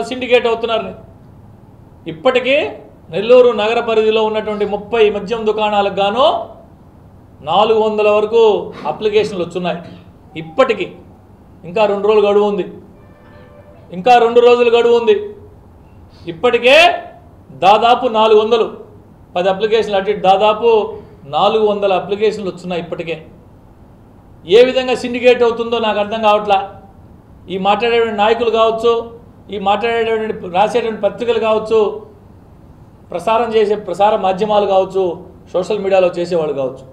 syndicate అవుతున్నారు ఇప్పటికీ నెల్లూరు నగర పరిధిలో ఉన్నటువంటి ముప్పై మద్యం దుకాణాలకు గాను నాలుగు వందల వరకు అప్లికేషన్లు వచ్చున్నాయి ఇప్పటికీ ఇంకా రెండు రోజులు గడువు ఉంది ఇంకా రెండు రోజులు గడువు ఉంది ఇప్పటికే దాదాపు నాలుగు వందలు పది అప్లికేషన్లు అటు ఇటు దాదాపు నాలుగు వందల అప్లికేషన్లు వచ్చున్నాయి ఇప్పటికే ఏ విధంగా సిండికేట్ అవుతుందో నాకు అర్థం కావట్లా ఈ మాట్లాడేటువంటి నాయకులు కావచ్చు ఈ మాట్లాడేటువంటి రాసేటువంటి పత్రికలు కావచ్చు ప్రసారం చేసే ప్రసార మాధ్యమాలు కావచ్చు సోషల్ మీడియాలో చేసేవాళ్ళు కావచ్చు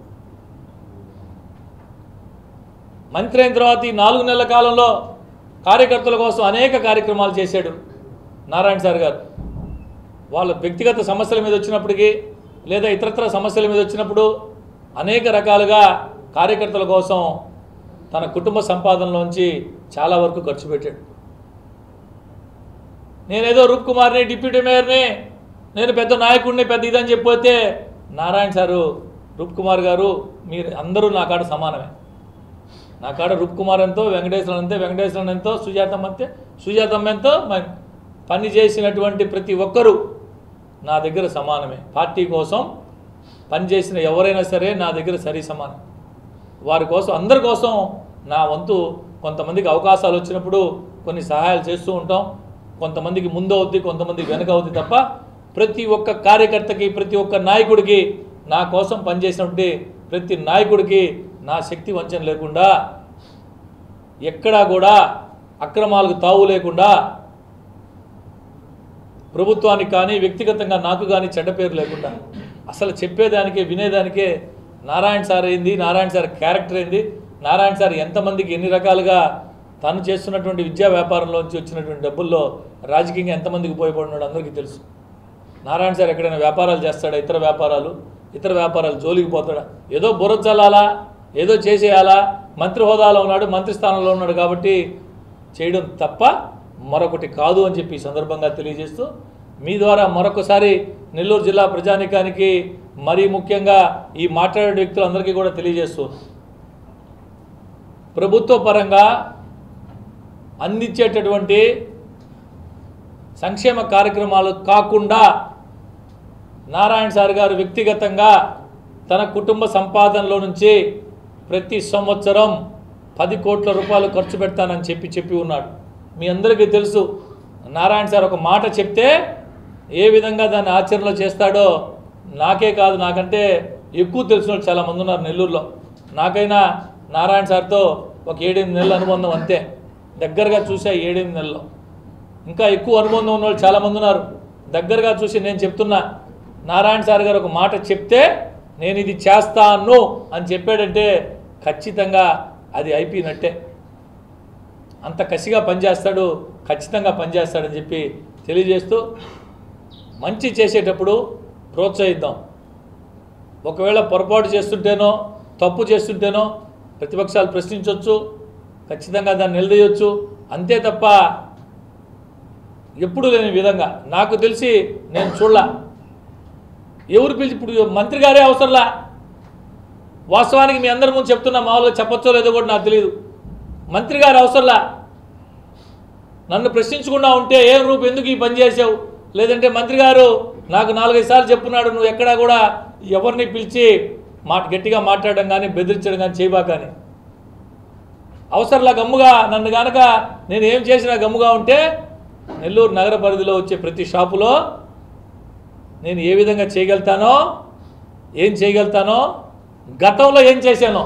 మంత్రి అయిన తర్వాత ఈ నాలుగు నెలల కాలంలో కార్యకర్తల కోసం అనేక కార్యక్రమాలు చేశాడు నారాయణ సార్ గారు వాళ్ళ వ్యక్తిగత సమస్యల మీద వచ్చినప్పటికీ లేదా ఇతరత్ర సమస్యల మీద వచ్చినప్పుడు అనేక రకాలుగా కార్యకర్తల కోసం తన కుటుంబ సంపాదనలోంచి చాలా వరకు ఖర్చు పెట్టాడు నేనేదో రూప్ కుమార్ని డిప్యూటీ మేయర్ని నేను పెద్ద నాయకుడిని పెద్ద ఇదని చెప్పిపోతే నారాయణ సారు రూప్ కుమార్ గారు మీరు అందరూ నా కాడ సమానమే నా కాడ రూప్ కుమార్ ఎంతో వెంకటేశ్వరం అంతే వెంకటేశ్వరం ఎంతో సుజాతమ్మ అంతే సుజాతమ్మ ఎంతో మ- పని చేసినటువంటి ప్రతి ఒక్కరూ నా దగ్గర సమానమే పార్టీ కోసం పనిచేసిన ఎవరైనా సరే నా దగ్గర సరి సమానం వారి కోసం అందరి కోసం నా వంతు కొంతమందికి అవకాశాలు వచ్చినప్పుడు కొన్ని సహాయాలు చేస్తూ ఉంటాం కొంతమందికి ముందు అవుద్ది కొంతమందికి వెనక అవుద్ది తప్ప ప్రతి ఒక్క కార్యకర్తకి ప్రతి ఒక్క నాయకుడికి నా కోసం పనిచేసినటువంటి ప్రతి నాయకుడికి నా శక్తి వంచన లేకుండా ఎక్కడా కూడా అక్రమాలకు తావు లేకుండా ప్రభుత్వానికి కానీ వ్యక్తిగతంగా నాకు కానీ చెడ్డ పేరు లేకుండా అసలు చెప్పేదానికే వినేదానికే నారాయణ సార్ ఏంది నారాయణ సార్ క్యారెక్టర్ ఏంది నారాయణ సార్ ఎంతమందికి ఎన్ని రకాలుగా తను చేస్తున్నటువంటి విద్యా వ్యాపారంలోంచి వచ్చినటువంటి డబ్బుల్లో రాజకీయంగా ఎంతమందికి ఉపయోగపడినాడు అందరికీ తెలుసు నారాయణ సార్ ఎక్కడైనా వ్యాపారాలు చేస్తాడా ఇతర వ్యాపారాలు ఇతర వ్యాపారాలు జోలికి పోతాడా ఏదో బుర్ర చల్లాలా ఏదో చేసేయాలా మంత్రి హోదాలో ఉన్నాడు మంత్రి స్థానంలో ఉన్నాడు కాబట్టి చేయడం తప్ప మరొకటి కాదు అని చెప్పి ఈ సందర్భంగా తెలియజేస్తూ మీ ద్వారా మరొకసారి నెల్లూరు జిల్లా ప్రజానికానికి మరీ ముఖ్యంగా ఈ మాట్లాడే వ్యక్తులందరికీ కూడా తెలియజేస్తూ ప్రభుత్వ పరంగా అందించేటటువంటి సంక్షేమ కార్యక్రమాలు కాకుండా నారాయణ సార్ గారు వ్యక్తిగతంగా తన కుటుంబ సంపాదనలో నుంచి ప్రతి సంవత్సరం పది కోట్ల రూపాయలు ఖర్చు పెడతానని చెప్పి చెప్పి ఉన్నాడు మీ అందరికీ తెలుసు నారాయణ సార్ ఒక మాట చెప్తే ఏ విధంగా దాన్ని ఆచరణలో చేస్తాడో నాకే కాదు నాకంటే ఎక్కువ తెలిసిన వాళ్ళు చాలామంది ఉన్నారు నెల్లూరులో నాకైనా నారాయణ సార్తో ఒక ఏడెనిమిది నెలల అనుబంధం అంతే దగ్గరగా చూసా ఈ ఏడెనిమిది నెలల్లో ఇంకా ఎక్కువ అనుబంధం ఉన్న వాళ్ళు చాలామంది ఉన్నారు దగ్గరగా చూసి నేను చెప్తున్నా నారాయణ సార్ గారు ఒక మాట చెప్తే నేను ఇది చేస్తాను అని చెప్పాడంటే ఖచ్చితంగా అది అయిపోయినట్టే అంత కసిగా పనిచేస్తాడు ఖచ్చితంగా పనిచేస్తాడని చెప్పి తెలియజేస్తూ మంచి చేసేటప్పుడు ప్రోత్సహిద్దాం ఒకవేళ పొరపాటు చేస్తుంటేనో తప్పు చేస్తుంటేనో ప్రతిపక్షాలు ప్రశ్నించవచ్చు ఖచ్చితంగా దాన్ని నిలదీయొచ్చు అంతే తప్ప ఎప్పుడు లేని విధంగా నాకు తెలిసి నేను చూడలా ఎవరు పిలిచి ఇప్పుడు మంత్రి గారే అవసరంలా వాస్తవానికి మీ అందరి ముందు చెప్తున్నా మామూలుగా చెప్పొచ్చో లేదో కూడా నాకు తెలియదు మంత్రి గారు అవసరంలా నన్ను ప్రశ్నించకుండా ఉంటే ఏం రూపు ఎందుకు ఈ పని చేసావు లేదంటే మంత్రి గారు నాకు నాలుగైదు సార్లు చెప్పున్నాడు నువ్వు ఎక్కడా కూడా ఎవరిని పిలిచి మాట గట్టిగా మాట్లాడడం కానీ బెదిరించడం కానీ చేయబా కానీ అవసరంలా గమ్ముగా నన్ను గనక నేను ఏం చేసినా గమ్ముగా ఉంటే నెల్లూరు నగర పరిధిలో వచ్చే ప్రతి షాపులో నేను ఏ విధంగా చేయగలుగుతానో ఏం చేయగలుగుతానో గతంలో ఏం చేశానో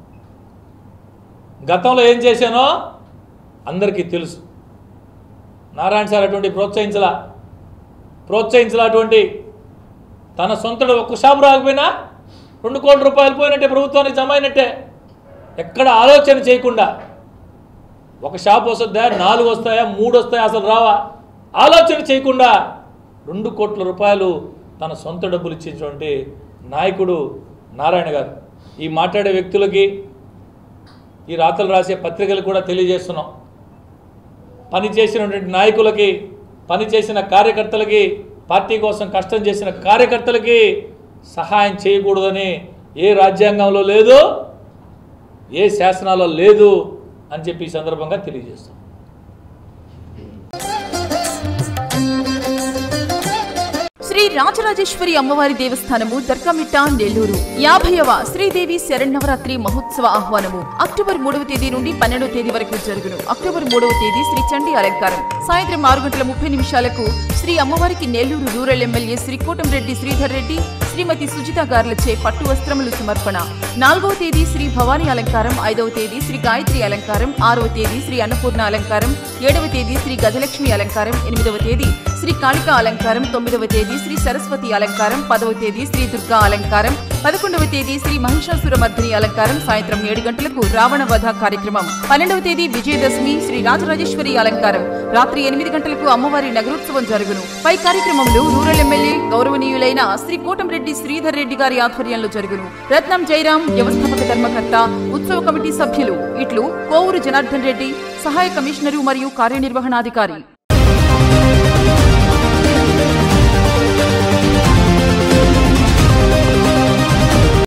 గతంలో ఏం చేశానో అందరికీ తెలుసు నారాయణ సార్ అటువంటి ప్రోత్సహించలా ప్రోత్సహించలా అటువంటి తన సొంతడు ఒక్క షాపు రాకపోయినా రెండు కోట్ల రూపాయలు పోయినట్టే ప్రభుత్వానికి జమ అయినట్టే ఎక్కడ ఆలోచన చేయకుండా ఒక షాప్ వస్తుందా నాలుగు వస్తాయా మూడు వస్తాయా అసలు రావా ఆలోచన చేయకుండా రెండు కోట్ల రూపాయలు తన సొంత డబ్బులు ఇచ్చినటువంటి నాయకుడు నారాయణ గారు ఈ మాట్లాడే వ్యక్తులకి ఈ రాతలు రాసే పత్రికలు కూడా తెలియజేస్తున్నాం పని చేసినటువంటి నాయకులకి పని చేసిన కార్యకర్తలకి పార్టీ కోసం కష్టం చేసిన కార్యకర్తలకి సహాయం చేయకూడదని ఏ రాజ్యాంగంలో లేదు ఏ శాసనాల్లో లేదు అని చెప్పి ఈ సందర్భంగా తెలియజేస్తాం రాజరాజేశ్వరి అమ్మవారి దేవస్థానము దర్గామిట్ట నెల్లూరు యాభైవ శ్రీదేవి శరణవరాత్రి మహోత్సవ ఆహ్వానము అక్టోబర్ మూడవ తేదీ నుండి పన్నెండవ తేదీ వరకు జరుగును అక్టోబర్ మూడవ తేదీ శ్రీ చండీ అలంకారం సాయంత్రం ఆరు గంటల ముప్పై నిమిషాలకు శ్రీ అమ్మవారికి నెల్లూరు రూరల్ ఎమ్మెల్యే శ్రీ కోటంరెడ్డి శ్రీధర్ రెడ్డి శ్రీమతి సుజిత గార్లచే పట్టు వస్త్రములు సమర్పణ నాలుగవ తేదీ శ్రీ భవానీ అలంకారం ఐదవ తేదీ శ్రీ గాయత్రి అలంకారం ఆరవ తేదీ శ్రీ అన్నపూర్ణ అలంకారం ఏడవ తేదీ శ్రీ గజలక్ష్మి అలంకారం ఎనిమిదవ తేదీ శ్రీ కాళిక అలంకారం తొమ్మిదవ తేదీ శ్రీ సరస్వతి అలంకారం పదవ తేదీ శ్రీ దుర్గా అలంకారం పదకొండవ తేదీ శ్రీ మహిషాసుర మర్దిని అలంకారం సాయంత్రం ఏడు గంటలకు రావణ వధ కార్యక్రమం పన్నెండవ తేదీ విజయదశమి శ్రీ రాజరాజేశ్వరి అలంకారం రాత్రి ఎనిమిది గంటలకు అమ్మవారి నగరోత్సవం జరుగును పై కార్యక్రమంలో రూరల్ ఎమ్మెల్యే గౌరవనీయులైన శ్రీ కోటంరెడ్డి శ్రీధర్ రెడ్డి గారి ఆధ్వర్యంలో జరుగును రత్నం జయరాం వ్యవస్థాపక ధర్మకర్త ఉత్సవ కమిటీ సభ్యులు ఇట్లు కోవూరు జనార్దన్ రెడ్డి సహాయ కమిషనరు మరియు కార్యనిర్వహణాధికారి